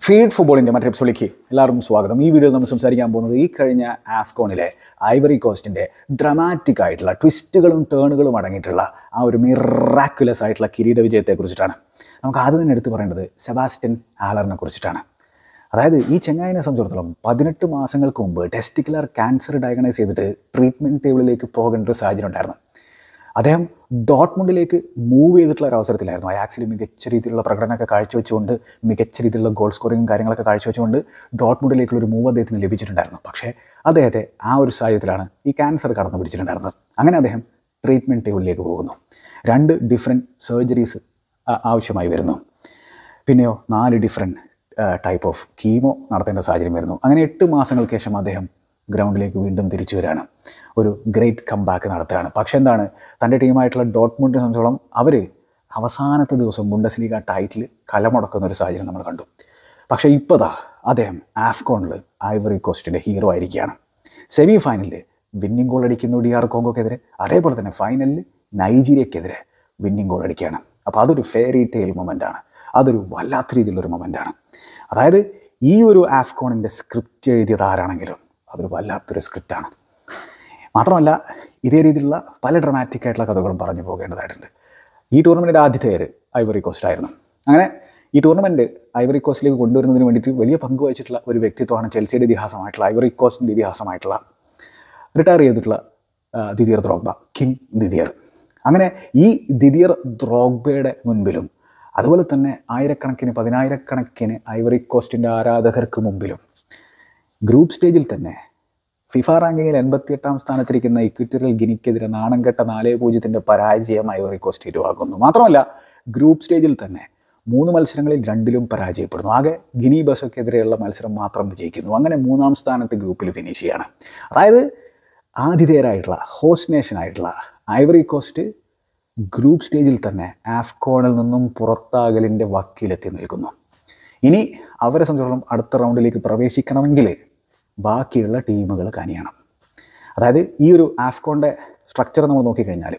feed ഫുട്ബോളിൻ്റെ മറ്റൊരു എപ്പിസോഡിലേക്ക് എല്ലാവർക്കും സ്വാഗതം ഈ വീഡിയോയിൽ നമ്മൾ സംസാരിക്കാൻ പോകുന്നത് ഈ കഴിഞ്ഞ ആഫ്കോണിലെ ഐവറി കോസ്റ്റിൻ്റെ ഡ്രമാറ്റിക് ആയിട്ടുള്ള ട്വിസ്റ്റുകളും ടേണുകളും അടങ്ങിയിട്ടുള്ള ആ ഒരു മിറാക്കുലസ് ആയിട്ടുള്ള കിരീട വിജയത്തെക്കുറിച്ചിട്ടാണ് നമുക്ക് ആദ്യം തന്നെ എടുത്തു പറയേണ്ടത് സെബാസ്റ്റ്യൻ ആലറിനെ കുറിച്ചിട്ടാണ് അതായത് ഈ ചെങ്ങായിനെ സംബന്ധിച്ചിടത്തോളം പതിനെട്ട് മാസങ്ങൾക്ക് മുമ്പ് ടെസ്റ്റിക്കുലർ ക്യാൻസർ ഡയഗ്നൈസ് ചെയ്തിട്ട് ട്രീറ്റ്മെൻറ്റ് ടേബിളിലേക്ക് പോകേണ്ട ഒരു സാഹചര്യം ഉണ്ടായിരുന്നു അദ്ദേഹം ഡോട്ട്മുണ്ടിലേക്ക് മൂവ് ചെയ്തിട്ടുള്ള ഒരു അവസരത്തിലായിരുന്നു അയാക്സിൽ മികച്ച രീതിയിലുള്ള പ്രകടനമൊക്കെ കാഴ്ചവെച്ചുകൊണ്ട് മികച്ച രീതിയിലുള്ള ഗോൾ സ്കോറിങ്ങും കാര്യങ്ങളൊക്കെ കാഴ്ചവെച്ചുകൊണ്ട് ഡോട്ട്മുണ്ടിലേക്കുള്ള ഒരു മൂവ് അദ്ദേഹത്തിന് ലഭിച്ചിട്ടുണ്ടായിരുന്നു പക്ഷേ അദ്ദേഹത്തെ ആ ഒരു സാഹചര്യത്തിലാണ് ഈ ക്യാൻസർ കടന്നു പിടിച്ചിട്ടുണ്ടായിരുന്നത് അങ്ങനെ അദ്ദേഹം ട്രീറ്റ്മെൻറ്റ് ടേബിളിലേക്ക് പോകുന്നു രണ്ട് ഡിഫറെൻറ്റ് സർജറീസ് ആവശ്യമായി വരുന്നു പിന്നെയോ നാല് ഡിഫറെൻറ്റ് ടൈപ്പ് ഓഫ് കീമോ നടത്തേണ്ട സാഹചര്യം വരുന്നു അങ്ങനെ എട്ട് മാസങ്ങൾക്ക് ശേഷം അദ്ദേഹം ഗ്രൗണ്ടിലേക്ക് വീണ്ടും തിരിച്ചു വരികയാണ് ഒരു ഗ്രേറ്റ് കംബാക്ക് നടത്തുകയാണ് പക്ഷെ എന്താണ് തൻ്റെ ടീമായിട്ടുള്ള ഡോട്ട്മുണ്ടിനെ സംബന്ധിച്ചോളം അവർ അവസാനത്തെ ദിവസം ബുണ്ടസ്ലീഗ ടൈറ്റിൽ കലമുടക്കുന്ന ഒരു സാഹചര്യം നമ്മൾ കണ്ടു പക്ഷേ ഇപ്പോഴാ അദ്ദേഹം ആഫ്കോണിൽ ഐവറി കോസ്റ്റിൻ്റെ ഹീറോ ആയിരിക്കുകയാണ് സെമി ഫൈനലിൽ വിന്നിംഗ് ഗോൾ അടിക്കുന്നു ഡി ആർ കോങ്കോക്കെതിരെ അതേപോലെ തന്നെ ഫൈനലിൽ നൈജീരിയക്കെതിരെ വിന്നിംഗ് ഗോൾ അടിക്കുകയാണ് അപ്പോൾ അതൊരു ഫെയറി ടെയിൽ മൊമെൻ്റാണ് അതൊരു വല്ലാത്ത രീതിയിലുള്ളൊരു മൊമെൻ്റാണ് അതായത് ഈ ഒരു ആഫ്കോണിൻ്റെ സ്ക്രിപ്റ്റ് എഴുതിയത് ആരാണെങ്കിലും അതൊരു വല്ലാത്തൊരു സ്ക്രിപ്റ്റാണ് മാത്രമല്ല ഇതേ രീതിയിലുള്ള പല ഡ്രമാറ്റിക് ആയിട്ടുള്ള കഥകളും പറഞ്ഞു പോകേണ്ടതായിട്ടുണ്ട് ഈ ടൂർണമെൻറ്റിൻ്റെ ആദ്യത്തെ പേര് ഐവറി കോസ്റ്റ് ആയിരുന്നു അങ്ങനെ ഈ ടൂർണമെൻറ്റ് ഐവറി കോസ്റ്റിലേക്ക് കൊണ്ടുവരുന്നതിന് വേണ്ടിയിട്ട് വലിയ പങ്ക് വഹിച്ചിട്ടുള്ള ഒരു വ്യക്തിത്വമാണ് ചെൽസിയുടെ ഇതിഹാസമായിട്ടുള്ള ഐവറി കോസ്റ്റിൻ്റെ ഇതിഹാസമായിട്ടുള്ള റിട്ടയർ ചെയ്തിട്ടുള്ള ആ, ദിദിയർ ദ്രോഗ്ബ കിങ് ദിദിയർ അങ്ങനെ ഈ ദിദിയർ ദ്രോഗ്ബയുടെ മുൻപിലും അതുപോലെ തന്നെ ആയിരക്കണക്കിന് പതിനായിരക്കണക്കിന് ഐവറി കോസ്റ്റിൻ്റെ ആരാധകർക്ക് മുമ്പിലും ഗ്രൂപ്പ് സ്റ്റേജിൽ തന്നെ ഫിഫ റാങ്കിങ്ങിൽ എൺപത്തിയെട്ടാം സ്ഥാനത്തിരിക്കുന്ന ഇക്വിറ്ററിയൽ ഗിനിക്കെതിരെ നാണം കെട്ട നാല് പൂജ്യത്തിൻ്റെ പരാജയം ഐവറി കോസ്റ്റ് ഏറ്റുവാക്കുന്നു മാത്രമല്ല ഗ്രൂപ്പ് സ്റ്റേജിൽ തന്നെ മൂന്ന് മത്സരങ്ങളിൽ രണ്ടിലും പരാജയപ്പെടുന്നു ആകെ ഗിനി ബസോക്കെതിരെയുള്ള മത്സരം മാത്രം വിജയിക്കുന്നു അങ്ങനെ മൂന്നാം സ്ഥാനത്ത് ഗ്രൂപ്പിൽ ഫിനിഷ് ചെയ്യാണ് അതായത് ആതിഥേയരായിട്ടുള്ള ഹോസ്റ്റ് നേഷനായിട്ടുള്ള ഐവറി കോസ്റ്റ് ഗ്രൂപ്പ് സ്റ്റേജിൽ തന്നെ ആഫ്കോണിൽ നിന്നും പുറത്താകലിൻ്റെ വക്കീലെത്തി നിൽക്കുന്നു ഇനി അവരെ സംബന്ധിച്ചിടത്തോളം അടുത്ത റൗണ്ടിലേക്ക് പ്രവേശിക്കണമെങ്കിൽ ബാക്കിയുള്ള ടീമുകൾ കനിയണം അതായത് ഈ ഒരു ആഫ്കോണിൻ്റെ സ്ട്രക്ചർ നമ്മൾ നോക്കിക്കഴിഞ്ഞാൽ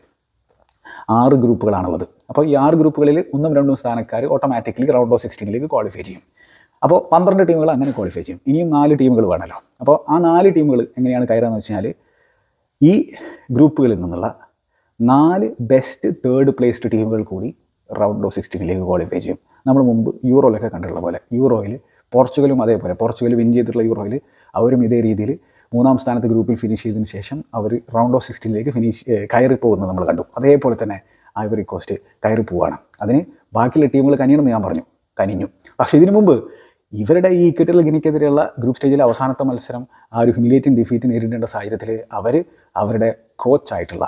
ആറ് ഗ്രൂപ്പുകളാണുള്ളത് അപ്പോൾ ഈ ആറ് ഗ്രൂപ്പുകളിൽ ഒന്നും രണ്ടും സ്ഥാനക്കാർ ഓട്ടോമാറ്റിക്കലി റൗണ്ട് ഓഫ് സിക്സ്റ്റീനിലേക്ക് ക്വാളിഫൈ ചെയ്യും അപ്പോൾ പന്ത്രണ്ട് ടീമുകൾ അങ്ങനെ ക്വാളിഫൈ ചെയ്യും ഇനിയും നാല് ടീമുകൾ വേണമല്ലോ അപ്പോൾ ആ നാല് ടീമുകൾ എങ്ങനെയാണ് കയറുകയെന്ന് വെച്ച് കഴിഞ്ഞാൽ ഈ ഗ്രൂപ്പുകളിൽ നിന്നുള്ള നാല് ബെസ്റ്റ് തേർഡ് പ്ലേസ്ഡ് ടീമുകൾ കൂടി റൗണ്ട് ഓഫ് സിക്സ്റ്റീനിലേക്ക് ക്വാളിഫൈ ചെയ്യും നമ്മൾ മുമ്പ് യൂറോയിലൊക്കെ കണ്ടിട്ടുള്ള പോലെ യൂറോയിൽ പോർച്ചുഗലും അതേപോലെ പോർച്ചുഗൽ വിൻ ചെയ്തിട്ടുള്ള യൂറോയിൽ അവരും ഇതേ രീതിയിൽ മൂന്നാം സ്ഥാനത്ത് ഗ്രൂപ്പിൽ ഫിനിഷ് ചെയ്തതിന് ശേഷം അവർ റൗണ്ട് ഓഫ് സിക്സ്റ്റീനിലേക്ക് ഫിനിഷ് ഏഹ് കയറി പോകുന്നത് നമ്മൾ കണ്ടു അതേപോലെ തന്നെ ഐവറി കോസ്റ്റ് കയറി പോവുകയാണ് അതിന് ബാക്കിയുള്ള ടീമുകൾ കനിയണമെന്ന് ഞാൻ പറഞ്ഞു കനിഞ്ഞു പക്ഷേ ഇതിനു മുമ്പ് ഇവരുടെ ഈ ഇക്വറ്റൽ ഗിനിക്കെതിരെയുള്ള ഗ്രൂപ്പ് സ്റ്റേജിലെ അവസാനത്തെ മത്സരം ആ ഒരു ഹ്യൂമിലേറ്റിംഗ് ഡിഫീറ്റ് നേരിടേണ്ട സാഹചര്യത്തിൽ അവർ അവരുടെ കോച്ചായിട്ടുള്ള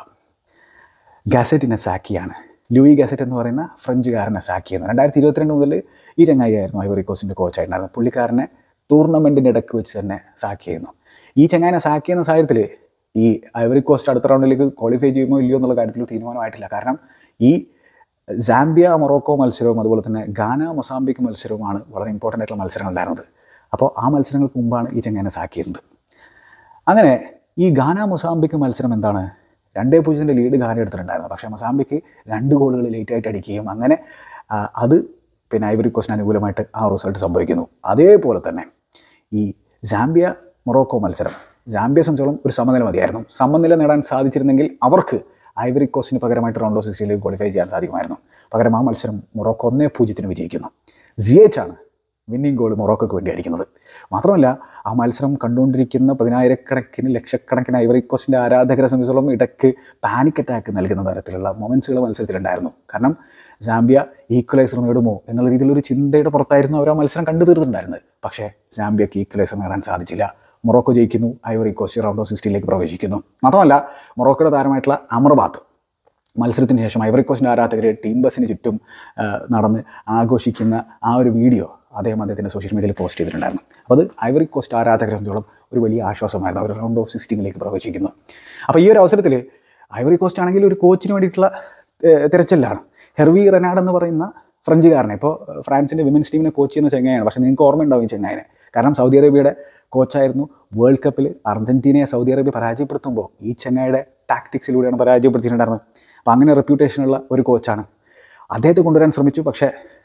ഗാസറ്റിനെ സാക്കിയാണ് ലൂയി ഗാസറ്റ് എന്ന് പറയുന്ന ഫ്രഞ്ചുകാരനെ സാക്ക് ചെയ്യുന്നത് രണ്ടായിരത്തി ഇരുപത്തിരണ്ട് മുതൽ ഈ ചങ്ങായിയായിരുന്നു ഐവറി കോസ്റ്റിൻ്റെ കോച്ചായിട്ടുണ്ടായിരുന്നത് പുള്ളിക്കാരനെ ടൂർണമെൻറ്റിൻ്റെ ഇടയ്ക്ക് വെച്ച് തന്നെ സാക്ക് ചെയ്യുന്നു ഈ ചങ്ങായിനെ സാക്ക് ചെയ്യുന്ന സാഹചര്യത്തിൽ ഈ ഐവറി കോസ്റ്റ് അടുത്ത റൗണ്ടിലേക്ക് ക്വാളിഫൈ ചെയ്യുമോ ഇല്ലയോ എന്നുള്ള കാര്യത്തിൽ തീരുമാനമായിട്ടില്ല കാരണം ഈ സാംബിയ മൊറോക്കോ മത്സരവും അതുപോലെ തന്നെ ഗാന മൊസാംബിക് മത്സരവുമാണ് വളരെ ഇമ്പോർട്ടൻ്റ് ആയിട്ടുള്ള മത്സരങ്ങൾ ഉണ്ടായിരുന്നത് അപ്പോൾ ആ മത്സരങ്ങൾക്ക് മുമ്പാണ് ഈ ചങ്ങായിനെ സാക്ക് ചെയ്യുന്നത് അങ്ങനെ ഈ ഗാന മൊസാംബിക്ക് മത്സരം എന്താണ് രണ്ടേ പൂജ്യത്തിൻ്റെ ലീഡ് ഗാന എടുത്തിട്ടുണ്ടായിരുന്നു പക്ഷേ മൊസാംബിക്ക് രണ്ട് ഗോളുകൾ ലേറ്റായിട്ട് അടിക്കുകയും അങ്ങനെ ആ, അത് പിന്നെ ഐവറി കോസ്റ്റിന് അനുകൂലമായിട്ട് ആ റിസൾട്ട് സംഭവിക്കുന്നു അതേപോലെ തന്നെ ഈ സാംബിയ മൊറോക്കോ മത്സരം സാംബിയ സംബന്ധിച്ചോളം ഒരു സമനില മതിയായിരുന്നു സമനില നേടാൻ സാധിച്ചിരുന്നെങ്കിൽ അവർക്ക് ഐവറി കോസ്റ്റിന് പകരമായിട്ട് റൗണ്ട് ഓഫ് സിക്സ്റ്റിലേക്ക് ക്വാളിഫൈ ചെയ്യാൻ സാധിക്കുമായിരുന്നു പകരം ആ മത്സരം മൊറോക്കോ ഒന്നേ പൂജ്യത്തിന് വിജയിക്കുന്നു സിയേച്ച് ആണ് വിന്നിംഗ് ഗോൾ മൊറോക്കോക്ക് വേണ്ടി അടിക്കുന്നത് മാത്രമല്ല ആ മത്സരം കണ്ടുകൊണ്ടിരിക്കുന്ന പതിനായിരക്കണക്കിന് ലക്ഷക്കണക്കിന് ഐവറി കോസ്റ്റിൻ്റെ ആരാധകരെ സംബന്ധിച്ചിടത്തോളം ഇടയ്ക്ക് പാനിക് അറ്റാക്ക് നൽകുന്ന തരത്തിലുള്ള മൊമെൻസുകൾ മത്സരത്തിലുണ്ടായിരുന്നു കാരണം സാംബിയ ഈക്വലൈസർ നേടുമോ എന്നുള്ള രീതിയിലൊരു ചിന്തയുടെ പുറത്തായിരുന്നു അവർ ആ മത്സരം കണ്ടു തീർത്തിട്ടുണ്ടായിരുന്നത് പക്ഷേ സാംബിയക്ക് ഈക്വലൈസർ നേടാൻ സാധിച്ചില്ല മൊറോക്കോ ജയിക്കുന്നു ഐവറി കോസ്റ്റ് റൗണ്ട് ഓഫ് സിക്സ്റ്റിയിലേക്ക് പ്രവേശിക്കുന്നു മാത്രമല്ല മൊറോക്കോയുടെ താരമായിട്ടുള്ള അമർബാത്ത് മത്സരത്തിന് ശേഷം ഐവറി കോസ്റ്റിൻ്റെ ആരാധകർ ടീം ബസ്സിന് ചുറ്റും ആ, നടന്ന് ആഘോഷിക്കുന്ന ആ ഒരു വീഡിയോ അദ്ദേഹം അദ്ദേഹത്തിൻ്റെ സോഷ്യൽ മീഡിയയിൽ പോസ്റ്റ് ചെയ്തിട്ടുണ്ടായിരുന്നു അപ്പോൾ അത് ഐവറി കോസ്റ്റ് ആരാധകരെ സംബന്ധിച്ചോളം ഒരു വലിയ ആശ്വാസമായിരുന്നു അവർ റൗണ്ട് ഓഫ് സിക്സ്റ്റീനിലേക്ക് പ്രവേശിക്കുന്നു അപ്പോൾ ഈ ഒരു അവസരത്തിൽ ഐവറി കോസ്റ്റ് ആണെങ്കിൽ ഒരു കോച്ചിന് വേണ്ടിയിട്ടുള്ള ഏഹ്, തിരച്ചിലാണ് ഹെർവി റെനാഡ് എന്ന് പറയുന്ന ഫ്രഞ്ചുകാരനെ ഇപ്പോൾ ഫ്രാൻസിൻ്റെ വിമൻസ് ടീമിനെ കോച്ച് ചെയ്യുന്ന ചെങ്ങായാണ് പക്ഷേ നിങ്ങൾക്ക് ഓർമ്മയുണ്ടാവും ഈ ചെങ്ങായനെ കാരണം സൗദി അറേബ്യയുടെ കോച്ചായിരുന്നു വേൾഡ് കപ്പിൽ അർജൻറ്റീനയെ സൗദി അറേബ്യ പരാജയപ്പെടുത്തുമ്പോൾ ഈ ചെങ്ങായുടെ ടാക്ടിക്സിലൂടെയാണ് പരാജയപ്പെടുത്തിയിട്ടുണ്ടായിരുന്നത് അപ്പോൾ അങ്ങനെ റെപ്യൂട്ടേഷനുള്ള ഒരു കോച്ചാണ് അദ്ദേഹത്തെ കൊണ്ടുവരാൻ ശ്രമിച്ചു പക്ഷേ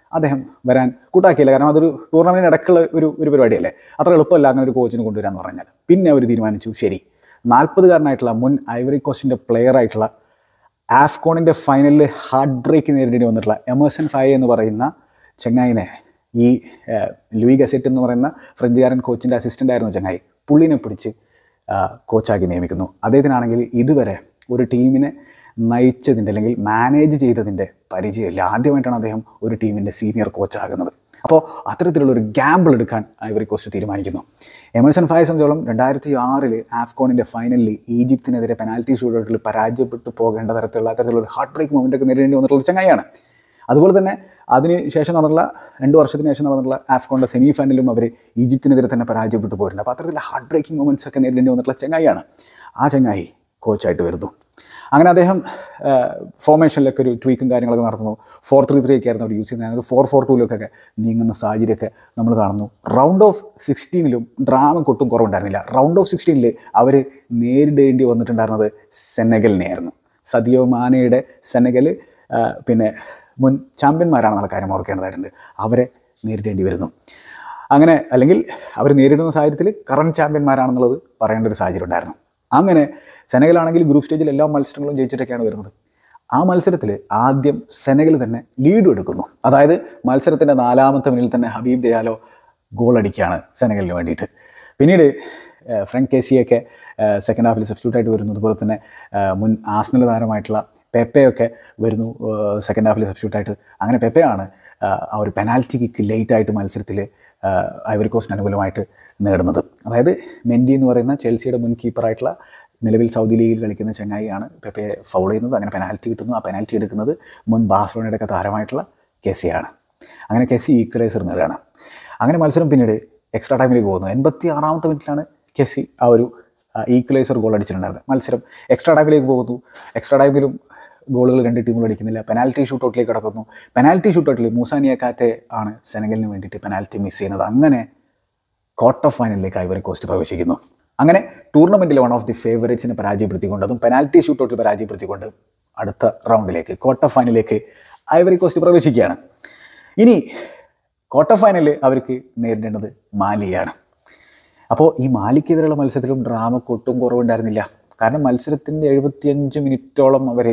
അദ്ദേഹം വരാൻ കൂട്ടാക്കിയില്ല കാരണം അതൊരു ടൂർണമെൻറ്റിന് ഇടയ്ക്കുള്ള ഒരു ഒരു പരിപാടിയല്ലേ അത്ര എളുപ്പമല്ല അങ്ങനെ ഒരു കോച്ചിനെ കൊണ്ടുവരാമെന്ന് പറഞ്ഞാൽ പിന്നെ അവർ തീരുമാനിച്ചു ശരി നാൽപ്പതുകാരനായിട്ടുള്ള മുൻ ഐവറി കോസ്റ്റിൻ്റെ പ്ലെയർ ആയിട്ടുള്ള ആഫ്കോണിൻ്റെ ഫൈനലിൽ ഹാർട്ട് ബ്രേക്ക് നേരിടേണ്ടി വന്നിട്ടുള്ള എമേഴ്സൺ ഫായ എന്ന് പറയുന്ന ചെങ്ങായിനെ ഈ ഏഹ്, ലൂയി ഗസെറ്റ് എന്ന് പറയുന്ന ഫ്രഞ്ചുകാരൻ കോച്ചിൻ്റെ അസിസ്റ്റൻ്റ് ആയിരുന്നു ചെങ്ങായി പുള്ളിനെ പിടിച്ച് ആ, കോച്ചാക്കി നിയമിക്കുന്നു അദ്ദേഹത്തിനാണെങ്കിൽ ഇതുവരെ ഒരു ടീമിനെ നയിച്ചതിൻ്റെ അല്ലെങ്കിൽ മാനേജ് ചെയ്തതിൻ്റെ പരിചയമില്ല ആദ്യമായിട്ടാണ് അദ്ദേഹം ഒരു ടീമിൻ്റെ സീനിയർ കോച്ചാകുന്നത് അപ്പോൾ അത്തരത്തിലുള്ള ഒരു ഗാമ്പിൾ എടുക്കാൻ ഐവറി കോസ്റ്റ് തീരുമാനിക്കുന്നു എമേഴ്സൺ ഫായെ സംബന്ധിച്ചോളം രണ്ടായിരത്തി ആറിൽ ആഫ്കോണിൻ്റെ ഫൈനലിൽ ഈജിപ്തിനെതിരെ പെനാൽറ്റി ഷൂട്ടൗട്ടിൽ പരാജയപ്പെട്ടു പോകേണ്ട തരത്തിലുള്ള അത്തരത്തിലുള്ള ഒരു ഹാർട്ട് ബ്രേക്ക് മൊമെൻ്റ് ഒക്കെ നേരിടേണ്ടി വന്നിട്ടുള്ള ഒരു ചങ്ങായിയാണ് അതുപോലെ തന്നെ അതിന് ശേഷം നടന്നിട്ടുള്ള രണ്ട് വർഷത്തിന് ശേഷം നടന്നിട്ടുള്ള ആഫ്കോണിൻ്റെ സെമി ഫൈനലിലും അവർ ഈജിപ്തിനെതിരെ തന്നെ പരാജയപ്പെട്ടു പോയിട്ടുണ്ട് അപ്പോൾ അത്തരത്തിലുള്ള ഹാർട്ട് ബ്രേക്കിംഗ് മൊമെൻറ്റ്സ് ഒക്കെ നേരിടേണ്ടി വന്നിട്ടുള്ള ചങ്ങായിയാണ് ആ ചങ്ങായി കോച്ചായിട്ട് വരുന്നു അങ്ങനെ അദ്ദേഹം ഫോർമേഷനിലൊക്കെ ഒരു ട്വീക്കും കാര്യങ്ങളൊക്കെ നടത്തുന്നു ഫോർ ത്രീ ത്രീ ഒക്കെ ആയിരുന്നു അവർ യൂസ് ചെയ്യുന്നത് ഒരു ഫോർ ഫോർ ടൂലൊക്കെ നീങ്ങുന്ന സാഹചര്യമൊക്കെ നമ്മൾ കാണുന്നു റൗണ്ട് ഓഫ് സിക്സ്റ്റീനിലും ഡ്രാമ കൊട്ടും കുറവുണ്ടായിരുന്നില്ല റൗണ്ട് ഓഫ് സിക്സ്റ്റീനിൽ അവർ നേരിടേണ്ടി വന്നിട്ടുണ്ടായിരുന്നത് സെനഗലിനെയായിരുന്നു സദിയോ മാനയുടെ സെനഗൽ ആ, പിന്നെ മുൻ ചാമ്പ്യന്മാരാണെന്നുള്ള കാര്യം ഓർക്കേണ്ടതായിട്ടുണ്ട് അവരെ നേരിടേണ്ടി വരുന്നു അങ്ങനെ അല്ലെങ്കിൽ അവർ നേരിടുന്ന സാഹചര്യത്തിൽ കറണ്ട് ചാമ്പ്യന്മാരാണെന്നുള്ളത് പറയേണ്ട ഒരു സാഹചര്യം ഉണ്ടായിരുന്നു അങ്ങനെ സെനഗലാണെങ്കിൽ ഗ്രൂപ്പ് സ്റ്റേജിൽ എല്ലാ മത്സരങ്ങളും ജയിച്ചിട്ടൊക്കെയാണ് വരുന്നത് ആ മത്സരത്തിൽ ആദ്യം സെനഗൽ തന്നെ ലീഡും എടുക്കുന്നു അതായത് മത്സരത്തിൻ്റെ നാലാമത്തെ മിനിറ്റിൽ തന്നെ ഹബീബ് ദയാലോ ഗോൾ അടിക്കുകയാണ് സെനഗലിന് വേണ്ടിയിട്ട് പിന്നീട് ഏഹ്, ഫ്രങ്ക് കേസിയൊക്കെ സെക്കൻഡ് ഹാഫിൽ സബ്സ്റ്റിറ്റ്യൂട്ട് ആയിട്ട് വരുന്നു അതുപോലെ തന്നെ ഏഹ്, മുൻ ആസ്നൽ താരമായിട്ടുള്ള പെപ്പയൊക്കെ വരുന്നു സെക്കൻഡ് ഹാഫിൽ സബ്സ്റ്റിറ്റ്യൂട്ട് ആയിട്ട് അങ്ങനെ പെപ്പയാണ് ഏഹ്, ആ ഒരു പെനാൽറ്റി കിക്ക് ലേറ്റ് ആയിട്ട് മത്സരത്തിൽ ഐവറി കോസ്റ്റിന് അനുകൂലമായിട്ട് നേടുന്നത് അതായത് മെൻഡി എന്ന് പറയുന്ന ചെൽസിയുടെ മുൻ കീപ്പറായിട്ടുള്ള നിലവിൽ സൗദി ലീഗിൽ കളിക്കുന്ന ചങ്ങായിയാണ് പെപ്പയെ ഫൗൾ ചെയ്യുന്നത് അങ്ങനെ പെനാൽറ്റി കിട്ടുന്നു ആ പെനാൽറ്റി എടുക്കുന്നത് മുൻ ബാഴ്സലോണയുടെ ഒക്കെ താരമായിട്ടുള്ള കെസിയാണ് അങ്ങനെ കെസി ഈക്വലൈസർ നേടുകയാണ് അങ്ങനെ മത്സരം പിന്നീട് എക്സ്ട്രാ ടൈമിലേക്ക് പോകുന്നു എൺപത്തി ആറാമത്തെ മിനിറ്റിലാണ് കെസി ആ ഒരു ഈക്വലൈസർ ഗോൾ അടിച്ചിട്ടുണ്ടായിരുന്നത് മത്സരം എക്സ്ട്രാ ടൈമിലേക്ക് പോകുന്നു എക്സ്ട്രാ ടൈമിലും ഗോളുകൾ രണ്ട് ടീമുകൾ അടിക്കുന്നില്ല പെനാൽറ്റി ഷൂട്ടൗട്ടിലേക്ക് കടക്കുന്നു പെനാൽറ്റി ഷൂട്ടൗട്ടിൽ മൂസാനിയക്കാത്തെ ആണ് സെനഗലിന് വേണ്ടിയിട്ട് പെനാൽറ്റി മിസ് ചെയ്യുന്നത് അങ്ങനെ ക്വാർട്ടർ ഫൈനലിലേക്ക് ഐവറി കോസ്റ്റ് പ്രവേശിക്കുന്നു അങ്ങനെ ടൂർണമെൻറ്റിലെ വൺ ഓഫ് ദി ഫേവറേറ്റ്സിനെ പരാജയപ്പെടുത്തിക്കൊണ്ട് അതും പെനാൽറ്റി ഷൂട്ടൗട്ടിൽ പരാജയപ്പെടുത്തിക്കൊണ്ട് അടുത്ത റൗണ്ടിലേക്ക് ക്വാർട്ടർ ഫൈനലിലേക്ക് ഐവറി കോസ്റ്റ് പ്രവേശിക്കുകയാണ് ഇനി ക്വാർട്ടർ ഫൈനലിൽ അവർക്ക് നേരിടേണ്ടത് മാലിയാണ് അപ്പോൾ ഈ മാലിക്കെതിരെയുള്ള മത്സരത്തിലും ഡ്രാമ കൊട്ടും കുറവുണ്ടായിരുന്നില്ല കാരണം മത്സരത്തിൻ്റെ എഴുപത്തിയഞ്ച് മിനിറ്റോളം അവർ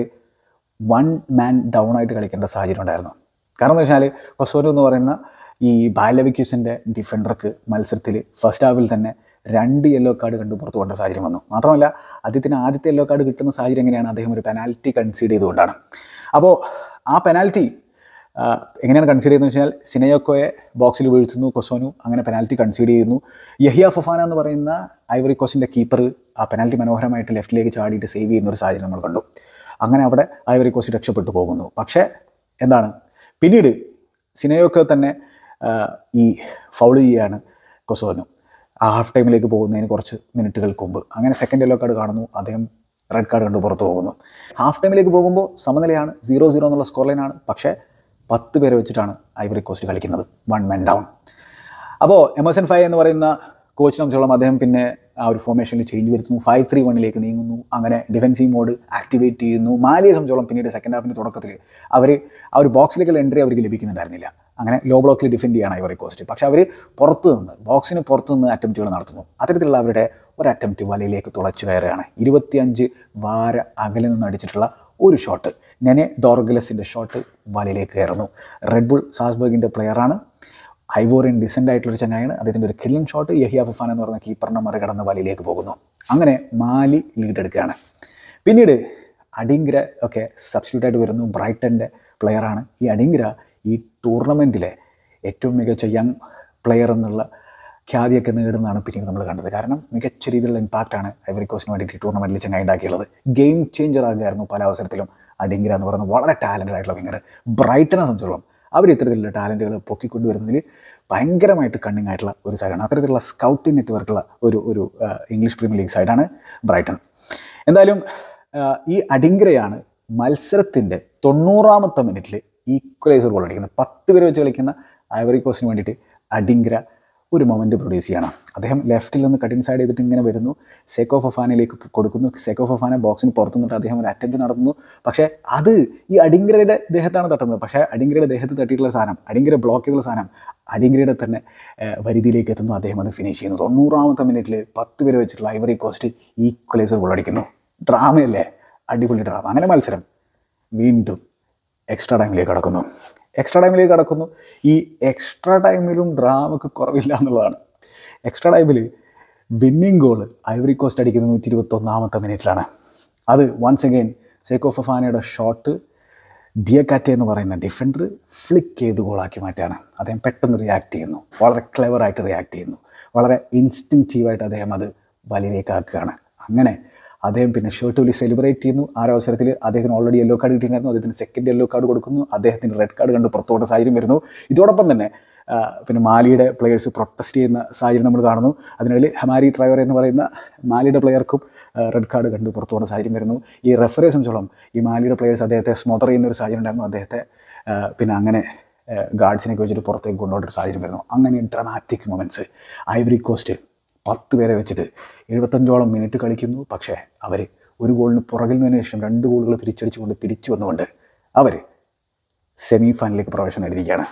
വൺ മാൻ ഡൗൺ ആയിട്ട് കളിക്കേണ്ട സാഹചര്യം ഉണ്ടായിരുന്നു കാരണം എന്താ വെച്ചാൽ കൊസോനു എന്ന് പറയുന്ന ഈ ബാലവിക്യൂസിൻ്റെ ഡിഫൻഡർക്ക് മത്സരത്തിൽ ഫസ്റ്റ് ഹാഫിൽ തന്നെ രണ്ട് യെല്ലോ കാർഡ് കണ്ടു പുറത്തു പോകേണ്ട സാഹചര്യം വന്നു മാത്രമല്ല അദ്ദേഹത്തിന് ആദ്യത്തെ യെല്ലോ കാർഡ് കിട്ടുന്ന സാഹചര്യം എങ്ങനെയാണ് അദ്ദേഹം ഒരു പെനാൽറ്റി കൺസീഡ് ചെയ്തുകൊണ്ടാണ് അപ്പോൾ ആ പെനാൽറ്റി ആഹ് എങ്ങനെയാണ് കൺസീഡ് ചെയ്യുന്നത് വെച്ചാൽ സിനയോക്കോയെ ബോക്സിൽ വീഴ്ത്തുന്നു കൊസോനു അങ്ങനെ പെനാൽറ്റി കൺസീഡ് ചെയ്യുന്നു യഹിയ ഫൊഫാന എന്ന് പറയുന്ന ഐവറി കോസ്റ്റിൻ്റെ കീപ്പർ ആ പെനാൽറ്റി മനോഹരമായിട്ട് ലെഫ്റ്റിലേക്ക് ചാടിയിട്ട് സേവ് ചെയ്യുന്ന ഒരു സാഹചര്യം നമ്മൾ കണ്ടു അങ്ങനെ അവിടെ ഐവറി കോസ്റ്റ് രക്ഷപ്പെട്ടു പോകുന്നു പക്ഷേ എന്താണ് പിന്നീട് സിനയോക്കോ തന്നെ ആഹ് ഈ ഫൗൾ ചെയ്യുകയാണ് കൊസോനു ആ ഹാഫ് ടൈമിലേക്ക് പോകുന്നതിന് കുറച്ച് മിനിറ്റുകൾക്ക് മുമ്പ് അങ്ങനെ സെക്കൻഡ് യെല്ലോ കാർഡ് കാണുന്നു അദ്ദേഹം റെഡ് കാർഡ് കണ്ട് പുറത്തു പോകുന്നു ഹാഫ് ടൈമിലേക്ക് പോകുമ്പോൾ സമനിലയാണ് സീറോ സീറോ എന്നുള്ള സ്കോർ ലൈനാണ് പക്ഷേ പത്ത് പേരെ വെച്ചിട്ടാണ് ഐവറി കോസ്റ്റ് കളിക്കുന്നത് വൺ മാൻ ഡൗൺ അപ്പോൾ എമേഴ്സൺ ഫൈ എന്ന് പറയുന്ന കോച്ചിനെ സംബന്ധിച്ചോളം അദ്ദേഹം പിന്നെ ആ ഒരു ഫോർമേഷനിൽ ചേഞ്ച് വരുത്തുന്നു ഫൈവ് ത്രീ വണ്ണിലേക്ക് നീങ്ങുന്നു അങ്ങനെ ഡിഫൻസീവ് മോഡ് ആക്ടിവേറ്റ് ചെയ്യുന്നു മാലിയെ സംബന്ധിച്ചോളം പിന്നീട് സെക്കൻഡ് ഹാഫിൻ്റെ തുടക്കത്തിൽ അവർ ആ ഒരു ബോക്സിലേക്കുള്ള എൻട്രി അവർക്ക് ലഭിക്കുന്നുണ്ടായിരുന്നില്ല അങ്ങനെ ലോ ബ്ലോക്കിൽ ഡിഫെൻഡ് ചെയ്യാണ് ഇവരെ കോസ്റ്റ് പക്ഷേ അവർ പുറത്തു നിന്ന് ബോക്സിന് പുറത്തു നിന്ന് അറ്റംപ്റ്റുകൾ നടത്തുന്നു അത്തരത്തിലുള്ള അവരുടെ ഒരു അറ്റംപ്റ്റ് വലയിലേക്ക് തുളച്ചു കയറുകയാണ് ഇരുപത്തിയഞ്ച് വാര അകലെ നിന്ന് അടിച്ചിട്ടുള്ള ഒരു ഷോട്ട് നെനെ ഡോർഗലസിൻ്റെ ഷോട്ട് വലയിലേക്ക് കയറുന്നു റെഡ് ബുൾ സാസ്ബർഗിൻ്റെ പ്ലെയറാണ് ഐവോറിയൻ ഡിസെൻ്റ് ആയിട്ടുള്ളൊരു ചങ്ങായാണ് അദ്ദേഹത്തിൻ്റെ ഒരു കില്ലൻ ഷോട്ട് യഹിയ ഫുഫാൻ എന്ന് പറയുന്ന കീപ്പറിനെ മറികടന്ന് വലയിലേക്ക് പോകുന്നു അങ്ങനെ മാലി ലീഡ് എടുക്കുകയാണ് പിന്നീട് അഡിങ്ര ഒക്കെ സബ്സ്റ്റിറ്റ്യൂട്ട് ആയിട്ട് വരുന്നു ബ്രൈറ്റൻ്റെ പ്ലെയറാണ് ഈ അഡിങ്ര ഈ ടൂർണമെൻറ്റിലെ ഏറ്റവും മികച്ച യങ് പ്ലെയർ എന്നുള്ള ഖ്യാതിയൊക്കെ നേടുന്നതാണ് പിന്നീട് നമ്മൾ കണ്ടത് കാരണം മികച്ച രീതിയിലുള്ള ഇമ്പാക്റ്റാണ് ഐവറി കോസ്റ്റിന് വേണ്ടിയിട്ട് ഈ ടൂർണമെൻറ്റിൽ ചങ്ങായി ഉണ്ടാക്കിയുള്ളത് ഗെയിം ചേഞ്ചർ ആകുകയായിരുന്നു പല അവസരത്തിലും അഡിങ്കര എന്ന് പറയുന്നത് വളരെ ടാലൻറ്റഡ് ആയിട്ടുള്ള വിങ്ങർ ബ്രൈറ്റനെ സംബന്ധിച്ചോളം അവർ ഇത്തരത്തിലുള്ള ടാലൻറ്റുകൾ പൊക്കിക്കൊണ്ടുവരുന്നതിൽ ഭയങ്കരമായിട്ട് കണ്ണിങ് ആയിട്ടുള്ള ഒരു സൈഡാണ് അത്തരത്തിലുള്ള സ്കൗട്ടിംഗ് നെറ്റ്വർക്കുള്ള ഒരു ഒരു ആ, ഇംഗ്ലീഷ് പ്രീമിയർ ലീഗ് സൈഡാണ് ബ്രൈറ്റൺ എന്തായാലും ആ, ഈ അഡിങ്കരയാണ് മത്സരത്തിൻ്റെ തൊണ്ണൂറാമത്തെ മിനിറ്റിൽ ഈക്വലൈസർ ഗോൾ അടിക്കുന്നത് പത്ത് പേര് വെച്ച് കളിക്കുന്ന ഐവറി കോസ്റ്റിന് വേണ്ടിയിട്ട് അഡിങ്കര ഒരു മൊമെൻറ്റ് പ്രൊഡ്യൂസ് ചെയ്യണം അദ്ദേഹം ലെഫ്റ്റിൽ നിന്ന് കട്ട് ഇൻസൈഡ് ചെയ്തിട്ട് ഇങ്ങനെ വരുന്നു സെക്കോ ഫഫാനയിലേക്ക് കൊടുക്കുന്നു സെക്കോ ഫഫാന ബോക്സിന് പുറത്തു നിന്നിട്ട് അദ്ദേഹം ഒരു അറ്റംപ്റ്റ് നടത്തുന്നു പക്ഷേ അത് ഈ അടിങ്കരയുടെ ദേഹത്താണ് തട്ടുന്നത് പക്ഷേ അടിങ്കരയുടെ ദേഹത്ത് തട്ടിയിട്ടുള്ള സാധനം അടിങ്കര ബ്ലോക്ക് ചെയ്തുള്ള സാധനം അടിങ്കരയുടെ തന്നെ ഏഹ്, പരിധിയിലേക്ക് എത്തുന്നു അദ്ദേഹം അത് ഫിനിഷ് ചെയ്യുന്നു തൊണ്ണൂറാമത്തെ മിനിറ്റിൽ പത്ത് പേര് വെച്ചിട്ടുള്ള ഐവറി കോസ്റ്റ് ഈക്വലൈസർ ഗോളടിക്കുന്നു ഡ്രാമയല്ലേ അടിപൊളി ഡ്രാമ അങ്ങനെ മത്സരം വീണ്ടും എക്സ്ട്രാ ടൈമിലേക്ക് കടക്കുന്നു എക്സ്ട്രാ ടൈമിലേക്ക് കടക്കുന്നു ഈ എക്സ്ട്രാ ടൈമിലും ഡ്രാമക്ക് കുറവില്ല എന്നുള്ളതാണ് എക്സ്ട്രാ ടൈമിൽ വിന്നിങ് ഗോൾ ഐവറി കോസ്റ്റ് അടിക്കുന്നത് നൂറ്റി ഇരുപത്തൊന്നാമത്തെ മിനിറ്റിലാണ് അത് വൺസ് അഗെയിൻ സേക്കോ ഫഫാനയുടെ ഷോട്ട് ഡിയക്കാറ്റെ എന്ന് പറയുന്ന ഡിഫൻഡർ ഫ്ലിക്ക് ചെയ്ത് ഗോളാക്കി മാറ്റാണ് അദ്ദേഹം പെട്ടെന്ന് റിയാക്ട് ചെയ്യുന്നു വളരെ ക്ലെവറായിട്ട് റിയാക്ട് ചെയ്യുന്നു വളരെ ഇൻസ്റ്റിങ്റ്റീവായിട്ട് അദ്ദേഹം അത് വലയിലേക്കാക്കുകയാണ് അങ്ങനെ അദ്ദേഹം പിന്നെ ഷർട്ട് വലി സെലിബ്രേറ്റ് ചെയ്യുന്നു ആ ഒരു അവസരത്തിൽ അദ്ദേഹത്തിന് ഓൾറെഡി യെല്ലോ കാർഡ് കിട്ടിയിട്ടുണ്ടായിരുന്നു അദ്ദേഹത്തിന് സെക്കൻഡ് യെല്ലോ കാർഡ് കൊടുക്കുന്നു അദ്ദേഹത്തിന് റെഡ് കാർഡ് കണ്ട് പുറത്തോട്ട് സാഹചര്യം വരുന്നു ഇതോടൊപ്പം തന്നെ ആ, പിന്നെ മാലിയുടെ പ്ലെയേഴ്സ് പ്രൊട്ടസ്റ്റ് ചെയ്യുന്ന സാഹചര്യം നമ്മൾ കാണുന്നു അതിനിടയിൽ ഹമാരി ഡ്രൈവർ എന്ന് പറയുന്ന മാലിയുടെ പ്ലെയർക്കും റെഡ് കാർഡ് കണ്ട് പുറത്തു പോകുന്ന സാഹചര്യം വരുന്നു ഈ റെഫറെ സംബന്ധിച്ചോളം ഈ മാലിയുടെ പ്ലെയേഴ്സ് അദ്ദേഹത്തെ സ്മോദർ ചെയ്യുന്ന ഒരു സാഹചര്യം ഉണ്ടായിരുന്നു അദ്ദേഹത്തെ ആ, പിന്നെ അങ്ങനെ ഗാർഡ്സിനൊക്കെ വെച്ചിട്ട് പുറത്തേക്ക് കൊണ്ടുപോയിട്ടൊരു സാഹചര്യം വരുന്നു അങ്ങനെ ഡ്രമാറ്റിക് മൊമെൻറ്റ്സ് ഐവറി കോസ്റ്റ് പത്ത് പേരെ വെച്ചിട്ട് എഴുപത്തഞ്ചോളം മിനിറ്റ് കളിക്കുന്നു പക്ഷേ അവർ ഒരു ഗോളിന് പുറകിൽ നിന്നതിന് ശേഷം രണ്ട് ഗോളുകൾ തിരിച്ചടിച്ചുകൊണ്ട് തിരിച്ചു വന്നുകൊണ്ട് അവർ സെമി ഫൈനലിലേക്ക് പ്രവേശനം നേടിയിരിക്കുകയാണ്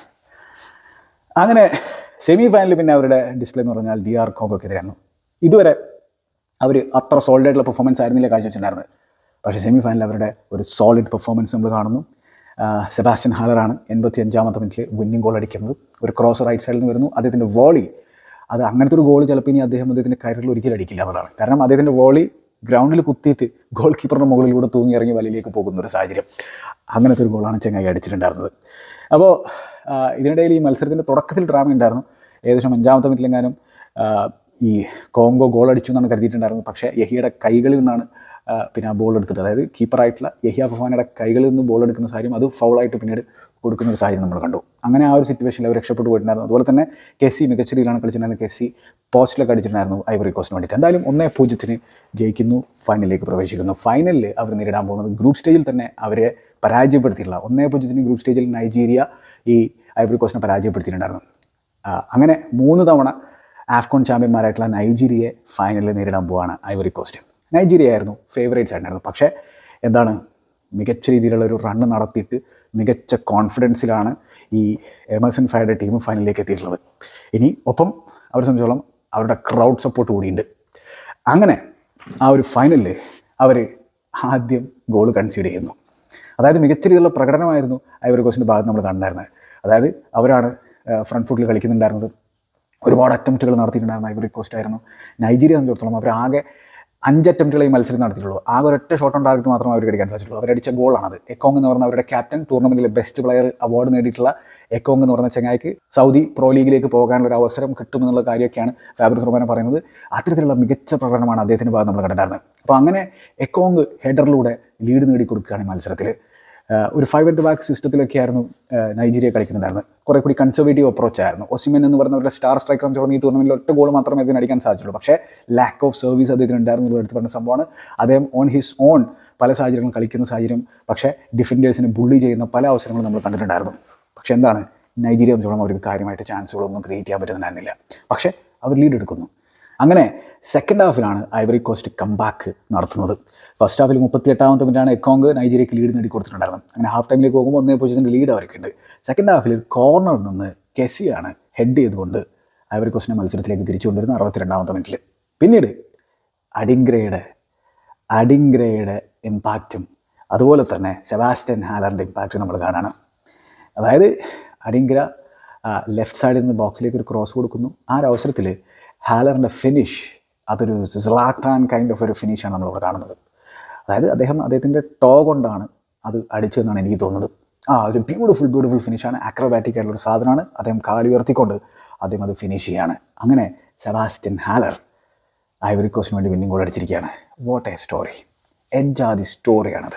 അങ്ങനെ സെമി ഫൈനലിൽ പിന്നെ അവരുടെ ഡിസ്പ്ലേ എന്ന് പറഞ്ഞാൽ ഡി ആർ കോങ്കോക്കെതിരായിരുന്നു ഇതുവരെ അവർ അത്ര സോളിഡ് ആയിട്ടുള്ള പെർഫോമൻസ് ആയിരുന്നില്ല കാഴ്ചവെച്ചിട്ടുണ്ടായിരുന്നത് പക്ഷേ സെമി ഫൈനലിൽ അവരുടെ ഒരു സോളിഡ് പെർഫോമൻസ് നമ്മൾ കാണുന്നു ആ, സെബാസ്റ്റ്യൻ ഹാലറാണ് എൺപത്തി അഞ്ചാമത്തെ മിനിറ്റിൽ വിന്നിംഗ് ഗോൾ അടിക്കുന്നത് ഒരു ക്രോസ് റൈറ്റ് സൈഡിൽ നിന്ന് വരുന്നു അദ്ദേഹത്തിൻ്റെ വോളി അത് അങ്ങനത്തെ ഒരു ഗോൾ ചിലപ്പോൾ ഇനി അദ്ദേഹം അദ്ദേഹത്തിൻ്റെ കരിയറിൽ ഒരിക്കലും അടിക്കില്ല എന്നുള്ളതാണ് കാരണം അദ്ദേഹത്തിൻ്റെ വോളി ഗ്രൗണ്ടിൽ കുത്തിയിട്ട് ഗോൾ കീപ്പറിൻ്റെ മുകളിലൂടെ തൂങ്ങി ഇറങ്ങി വലയിലേക്ക് പോകുന്ന ഒരു സാഹചര്യം അങ്ങനത്തെ ഒരു ഗോളാണ് ചെങ്ങായി അടിച്ചിട്ടുണ്ടായിരുന്നത് അപ്പോൾ ആ, ഇതിനിടയിൽ ഈ മത്സരത്തിൻ്റെ തുടക്കത്തിൽ ഡ്രാമ ഉണ്ടായിരുന്നു ഏകദേശം അഞ്ചാമത്തെ മിനിറ്റിലെങ്ങാനും ആ, ഈ കോങ്കോ ഗോൾ അടിച്ചു എന്നാണ് കരുതിയിട്ടുണ്ടായിരുന്നത് പക്ഷേ യഹിയുടെ കൈകളിൽ നിന്നാണ് ആ, പിന്നെ ആ ബോൾ എടുത്തിട്ട് അതായത് കീപ്പറായിട്ടുള്ള യഹിയ ഫഫാനയുടെ കൈകളിൽ നിന്ന് ബോൾ എടുക്കുന്ന സാഹചര്യം അത് ഫൗളായിട്ട് പിന്നീട് കൊടുക്കുന്ന ഒരു സാഹചര്യം നമ്മൾ കണ്ടു അങ്ങനെ ആ ഒരു സിറ്റുവേഷനിൽ അവർ രക്ഷപ്പെട്ടു പോയിട്ടുണ്ടായിരുന്നു അതുപോലെ തന്നെ കെസി മികച്ച രീതിയിലാണ് കളിച്ചിട്ടുണ്ടായിരുന്നത് കെസി പോസ്റ്റിലൊക്കെ അടിച്ചിട്ടുണ്ടായിരുന്നു ഐവറി കോസ്റ്റിന് വേണ്ടിയിട്ട് എന്തായാലും ഒന്നേ പൂജ്യത്തിന് ജയിക്കുന്നു ഫൈനലിലേക്ക് പ്രവേശിക്കുന്നു ഫൈനലിൽ അവർ നേരിടാൻ പോകുന്നത് ഗ്രൂപ്പ് സ്റ്റേജിൽ തന്നെ അവരെ പരാജയപ്പെടുത്തിയില്ല ഒന്നേ പൂജ്യത്തിന് ഗ്രൂപ്പ് സ്റ്റേജിൽ നൈജീരിയ ഈ ഐവറി കോസ്റ്റിനെ പരാജയപ്പെടുത്തിയിട്ടുണ്ടായിരുന്നു ആ, അങ്ങനെ മൂന്ന് തവണ ആഫ്കോൺ ചാമ്പ്യന്മാരായിട്ടുള്ള നൈജീരിയയെ ഫൈനലിൽ നേരിടാൻ പോവാണ് ഐവറി കോസ്റ്റ് നൈജീരിയ ആയിരുന്നു ഫേവറേറ്റ്സ് ആയിരുന്നു പക്ഷേ എന്താണ് മികച്ച രീതിയിലുള്ള ഒരു റണ്ണ് നടത്തിയിട്ട് മികച്ച കോൺഫിഡൻസിലാണ് ഈ എമേഴ്സൺ ഫയറുടെ ടീം ഫൈനലിലേക്ക് എത്തിയിട്ടുള്ളത് ഇനി ഒപ്പം അവരെ സംബന്ധിച്ചോളം അവരുടെ ക്രൗഡ് സപ്പോർട്ട് കൂടിയുണ്ട് അങ്ങനെ ആ ഒരു ഫൈനലിൽ അവർ ആദ്യം ഗോൾ കൺസീഡ് ചെയ്യുന്നു അതായത് മികച്ച രീതിയിലുള്ള പ്രകടനമായിരുന്നു ഐവറി കോസ്റ്റിൻ്റെ ഭാഗത്ത് നമ്മൾ കണ്ടായിരുന്നത് അതായത് അവരാണ് ഫ്രണ്ട് ഫുട്ടിൽ കളിക്കുന്നുണ്ടായിരുന്നത് ഒരുപാട് അറ്റംപ്റ്റുകൾ നടത്തിയിട്ടുണ്ടായിരുന്ന ഐവറി കോസ്റ്റ് ആയിരുന്നു നൈജീരിയ സംബന്ധിച്ചിടത്തോളം അവർ ആകെ അഞ്ച് അറ്റംപ്റ്റുകൾ ഈ മത്സരം നടത്തിയിട്ടുള്ളൂ ആകെ ഒരൊറ്റ ഷോട്ട് ഓൺ ടാർഗറ്റ് മാത്രമേ അവർക്ക് അടിക്കാൻ സാധിച്ചുള്ളൂ അവരടിച്ച ഗോളാണത് എക്കോങ് എന്ന് പറഞ്ഞ അവരുടെ ക്യാപ്റ്റൻ ടൂർണമെൻറ്റിലെ ബെസ്റ്റ് പ്ലെയർ അവാർഡ് നേടിയിട്ടുള്ള എക്കോങ് എന്ന് പറഞ്ഞ ചങ്ങായിക്ക് സൗദി പ്രോ ലീഗിലേക്ക് പോകാനുള്ള ഒരു അവസരം കിട്ടുമെന്നുള്ള കാര്യമൊക്കെയാണ് ഫാബ്രിസ് റോമാന പറയുന്നത് അത്തരത്തിലുള്ള മികച്ച പ്രകടനമാണ് അദ്ദേഹത്തിൻ്റെ ഭാഗത്ത് നമ്മൾ കണ്ടിട്ടുണ്ടായിരുന്നത് അപ്പോൾ അങ്ങനെ എക്കോങ് ഹെഡറിലൂടെ ലീഡ് നേടിക്കൊടുക്കുകയാണ് ഈ മത്സരത്തിൽ ആഹ് ഒരു ഫൈവ് അറ്റ് ദ ബാക്ക് സിസ്റ്റത്തിലൊക്കെ ആയിരുന്നു ആഹ് നൈജീരിയ കളിക്കുന്നുണ്ടായിരുന്നത് കുറേ കൂടി കൺസർവേറ്റീവ് അപ്രോച്ച് ആയിരുന്നു ഒസിമൻ എന്ന് പറയുന്നവരുടെ സ്റ്റാർ സ്ട്രൈക്കർ തുടങ്ങി ഈ ടൂർണമെൻറ്റിൽ ഒറ്റ ഗോൾ മാത്രമേ അതിന് അടിക്കാൻ സാധിച്ചുള്ളൂ പക്ഷേ ലാക്ക് ഓഫ് സർവീസ് അദ്ദേഹത്തിന് ഉണ്ടായിരുന്നു എന്ന് എടുത്ത് പറഞ്ഞ സംഭവമാണ് അദ്ദേഹം ഓൺ ഹിസ് ഓൺ പല സാഹചര്യങ്ങളും കളിക്കുന്ന സാഹചര്യം പക്ഷേ ഡിഫൻഡേഴ്സിനെ ബുള്ളി ചെയ്യുന്ന പല അവസരങ്ങളും നമ്മൾ കണ്ടിട്ടുണ്ടായിരുന്നു പക്ഷേ എന്താണ് നൈജീരിയ സംബന്ധിച്ചോളം അവർക്ക് കാര്യമായിട്ട് ചാൻസുകളൊന്നും ക്രിയേറ്റ് ചെയ്യാൻ പറ്റുന്നുണ്ടായിരുന്നില്ല പക്ഷേ അവർ ലീഡ് എടുക്കുന്നു അങ്ങനെ സെക്കൻഡ് ഹാഫിലാണ് ഐവറി കോസ്റ്റ് കംബാക്ക് നടത്തുന്നത് ഫസ്റ്റ് ഹാഫിൽ മുപ്പത്തി എട്ടാമത്തെ മിനിറ്റാണ് എക്കോങ് നൈജീരിയക്ക് ലീഡ് നേടി കൊടുത്തിട്ടുണ്ടായിരുന്നത് അങ്ങനെ ഹാഫ് ടൈമിലേക്ക് പോകുമ്പോൾ ഒന്നേ പൊസിഷൻ്റെ ലീഡ് അവർക്കുണ്ട് സെക്കൻഡ് ഹാഫിൽ കോർണറിൽ നിന്ന് കെസിയാണ് ഹെഡ് ചെയ്തുകൊണ്ട് ഐവറി കോസ്റ്റിനെ മത്സരത്തിലേക്ക് തിരിച്ചു കൊണ്ടുവരുന്ന അറുപത്തിരണ്ടാമത്തെ മിനിറ്റിൽ പിന്നീട് അഡിങ്ഗ്രയുടെ അഡിങ്ഗ്രയുടെ ഇമ്പാക്റ്റും അതുപോലെ തന്നെ സെബാസ്റ്റ്യൻ ഹാലറിൻ്റെ ഇമ്പാക്റ്റും നമ്മൾ കാണാണ് അതായത് അഡിങ്ര ലെഫ്റ്റ് സൈഡിൽ നിന്ന് ബോക്സിലേക്ക് ഒരു ക്രോസ് കൊടുക്കുന്നു ആ ഒരു അവസരത്തിൽ ഹാലറിൻ്റെ ഫിനിഷ് അതൊരു സ്ലാട്ടാൻ കൈൻഡ് ഓഫ് ഒരു ഫിനിഷാണ് നമ്മളിവിടെ കാണുന്നത് അതായത് അദ്ദേഹം അദ്ദേഹത്തിൻ്റെ ടോ കൊണ്ടാണ് അത് അടിച്ചതെന്നാണ് എനിക്ക് തോന്നുന്നത് ആ ഒരു ബ്യൂട്ടിഫുൾ ബ്യൂട്ടിഫുൾ ഫിനിഷാണ് ആക്രോബാറ്റിക് ആയിട്ടുള്ള ഒരു സാധനമാണ് അദ്ദേഹം കാലി ഉയർത്തിക്കൊണ്ട് അദ്ദേഹം അത് ഫിനിഷ് ചെയ്യാണ് അങ്ങനെ സെബാസ്റ്റ്യൻ ഹാലർ ഐവറി കോസ്റ്റിന് വേണ്ടി വിന്നിംഗ് ഗോൾ അടിച്ചിരിക്കുകയാണ് വാട്ട് എ സ്റ്റോറി എൻജാതി സ്റ്റോറിയാണത്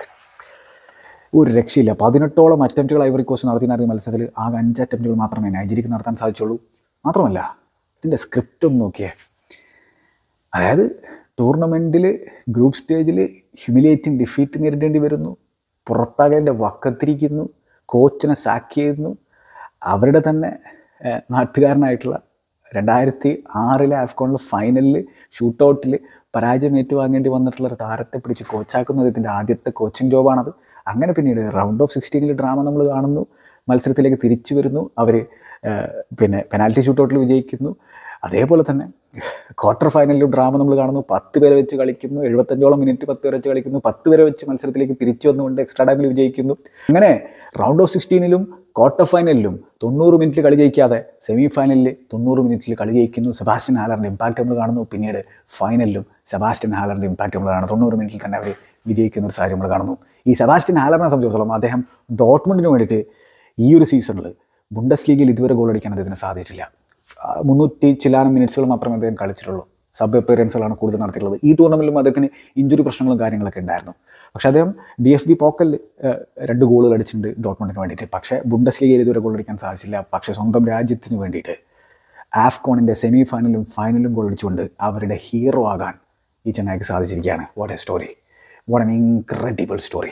ഒരു രക്ഷയില്ല പതിനെട്ടോളം അറ്റംപ്റ്റുകൾ ഐവറി കോസ്റ്റ് നടത്തിയിരുന്ന മത്സരത്തിൽ ആകെ അഞ്ച് അറ്റംപ്റ്റുകൾ മാത്രമേ നൈജീരിയക്ക് നടത്താൻ സാധിച്ചുള്ളൂ മാത്രമല്ല ഇതിൻ്റെ സ്ക്രിപ്റ്റ് ഒന്ന് നോക്കിയേ അതായത് ടൂർണമെൻറ്റിൽ ഗ്രൂപ്പ് സ്റ്റേജിൽ ഹ്യൂമിലേറ്റിംഗ് ഡിഫീറ്റ് നേരിടേണ്ടി വരുന്നു പുറത്താകേണ്ട വക്കത്തിരിക്കുന്നു കോച്ചിനെ സാക്ക് ചെയ്യുന്നു അവരുടെ തന്നെ ഏഹ്, നാട്ടുകാരനായിട്ടുള്ള രണ്ടായിരത്തി ആറിലെ ആഫ്കോണിൽ ഫൈനലിൽ ഷൂട്ടൗട്ടിൽ പരാജയം ഏറ്റുവാങ്ങേണ്ടി വന്നിട്ടുള്ള ഒരു താരത്തെ പിടിച്ച് കോച്ചാക്കുന്നത് ഇതിൻ്റെ ആദ്യത്തെ കോച്ചിങ് ജോബാണത് അങ്ങനെ പിന്നീട് റൗണ്ട് ഓഫ് സിക്സ്റ്റീനിൽ ഡ്രാമ നമ്മൾ കാണുന്നു മത്സരത്തിലേക്ക് തിരിച്ചു വരുന്നു അവർ പിന്നെ പെനാൽറ്റി ഷൂട്ടൗട്ടിൽ വിജയിക്കുന്നു അതേപോലെ തന്നെ ക്വാർട്ടർ ഫൈനലിലും ഡ്രാമ നമ്മൾ കാണുന്നു പത്ത് പേരെ വെച്ച് കളിക്കുന്നു എഴുപത്തഞ്ചോളം മിനിറ്റ് പത്ത് പേരെ വെച്ച് കളിക്കുന്നു പത്ത് പേരെ വെച്ച് മത്സരത്തിലേക്ക് തിരിച്ചു വന്നുകൊണ്ട് എക്സ്ട്രാ ടൈമിൽ വിജയിക്കുന്നു അങ്ങനെ റൗണ്ട് ഓഫ് സിക്സ്റ്റീനിലും ക്വാർട്ടർ ഫൈനലിലും തൊണ്ണൂറ് മിനിറ്റിൽ കളി ജയിക്കാതെ സെമി ഫൈനലിൽ തൊണ്ണൂറ് മിനിറ്റിൽ കളി ജയിക്കുന്നു സെബാസ്റ്റ്യൻ ഹാലറിൻ്റെ ഇമ്പാക്റ്റ് നമ്മൾ കാണുന്നു പിന്നീട് ഫൈനലിലും സെബാസ്റ്റ്യൻ ഹാലറിൻ്റെ ഇമ്പാക്റ്റ് നമ്മൾ കാണുന്നു തൊണ്ണൂറ് മിനിറ്റിൽ തന്നെ അവർ വിജയിക്കുന്ന ഒരു സാഹചര്യം നമ്മൾ കാണുന്നു ഈ സെബാസ്റ്റ്യൻ ഹാലറിനെ സംബന്ധിച്ചിടത്തോളം അദ്ദേഹം ഡോട്ട്മുണ്ടിന് വേണ്ടിയിട്ട് ഈ ഒരു സീസണിൽ ബുണ്ടസ് ലീഗിൽ ഇതുവരെ ഗോൾ അടിക്കാൻ അദ്ദേഹത്തിന് സാധിച്ചിട്ടില്ല ആ, മുന്നൂറ്റി ചില്ലാനം മിനിറ്റ്സുകൾ മാത്രമേ അദ്ദേഹം കളിച്ചിട്ടുള്ളൂ സബ് അപ്പിയറൻസുകളാണ് കൂടുതൽ നടത്തിയിട്ടുള്ളത് ഈ ടൂർണമെൻറ്റിലും അദ്ദേഹത്തിന് ഇഞ്ചുറി പ്രശ്നങ്ങളും കാര്യങ്ങളൊക്കെ ഉണ്ടായിരുന്നു പക്ഷേ അദ്ദേഹം ഡി എഫ് ബി പോക്കൽ രണ്ട് ഗോളുകൾ അടിച്ചിട്ടുണ്ട് ഡോട്ട്മണ്ടിന് വേണ്ടിയിട്ട് പക്ഷേ ബുണ്ടസ് ലീഗയിൽ ഇതുവരെ ഗോൾ അടിക്കാൻ സാധിച്ചില്ല പക്ഷേ സ്വന്തം രാജ്യത്തിന് വേണ്ടിയിട്ട് ആഫ്കോണിൻ്റെ സെമി ഫൈനലും ഫൈനലും ഗോൾ അടിച്ചുകൊണ്ട് അവരുടെ ഹീറോ ആകാൻ ഈ ചങ്ങായിക്ക് സാധിച്ചിരിക്കുകയാണ് what a story what an incredible story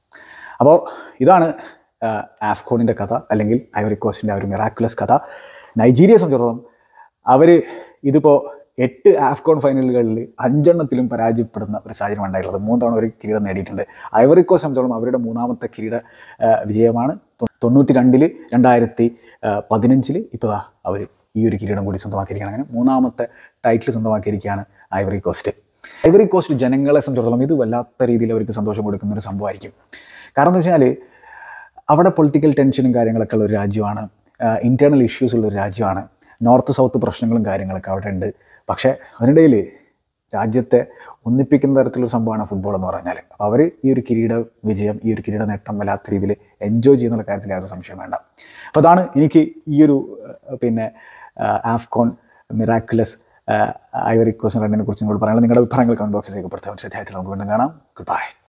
അപ്പോൾ ഇതാണ് ആഫ്കോണിൻ്റെ കഥ അല്ലെങ്കിൽ ഐവറി കോസ്റ്റിൻ്റെ ആ ഒരു മിറാക്കുലസ് കഥ നൈജീരിയയെ സംബന്ധിച്ചിടത്തോളം അവർ ഇതിപ്പോൾ എട്ട് ആഫ്കോൺ ഫൈനലുകളിൽ അഞ്ചെണ്ണത്തിലും പരാജയപ്പെടുന്ന ഒരു സാഹചര്യം ഉണ്ടായിട്ടുള്ളത് മൂന്ന് തവണ ഒരു കിരീടം നേടിയിട്ടുണ്ട് ഐവറി കോസ്റ്റ് സംബന്ധിച്ചോളം അവരുടെ മൂന്നാമത്തെ കിരീട ആ, വിജയമാണ് തൊ- തൊണ്ണൂറ്റി രണ്ടിൽ രണ്ടായിരത്തി പതിനഞ്ചിൽ ഇപ്പോൾ അവർ ഈ ഒരു കിരീടം കൂടി സ്വന്തമാക്കിയിരിക്കുകയാണ് അങ്ങനെ മൂന്നാമത്തെ ടൈറ്റിൽ സ്വന്തമാക്കിയിരിക്കുകയാണ് ഐവറി കോസ്റ്റ് ഐവറി കോസ്റ്റ് ജനങ്ങളെ സംബന്ധിച്ചിടത്തോളം ഇത് വല്ലാത്ത രീതിയിൽ അവർക്ക് സന്തോഷം കൊടുക്കുന്ന ഒരു സംഭവമായിരിക്കും കാരണം എന്ന് വെച്ചാൽ അവിടെ പൊളിറ്റിക്കൽ ടെൻഷനും കാര്യങ്ങളൊക്കെ ഉള്ള ഒരു രാജ്യമാണ് ഇൻറ്റേർണൽ ഇഷ്യൂസ് ഉള്ള ഒരു രാജ്യമാണ് നോർത്ത് സൗത്ത് പ്രശ്നങ്ങളും കാര്യങ്ങളൊക്കെ അവിടെ ഉണ്ട് പക്ഷേ അതിനിടയിൽ രാജ്യത്തെ ഒന്നിപ്പിക്കുന്ന തരത്തിലൊരു സംഭവമാണ് ഫുട്ബോൾ എന്ന് പറഞ്ഞാൽ അപ്പോൾ അവർ ഈ ഒരു കിരീട വിജയം ഈ ഒരു കിരീട നേട്ടം വല്ലാത്ത രീതിയിൽ എൻജോയ് ചെയ്യുന്ന കാര്യത്തിൽ യാതൊരു സംശയം വേണ്ട അപ്പോൾ അതാണ് എനിക്ക് ഈ ഒരു ഏഹ്, പിന്നെ ഏഹ്, ആഫ്കോൺ മിറാക്കുലസ് ഐവറി കോസ്റ്റ് റണ്ണിനെ കുറിച്ച് നിങ്ങളോട് പറയാനുള്ളത് നിങ്ങളുടെ അഭിപ്രായങ്ങൾ കമൻറ്റ് ബോക്സിൽ രേഖപ്പെടുത്താൻ ശ്രദ്ധയായിട്ട് നമുക്ക് വീണ്ടും കാണാം ഗുഡ് ബൈ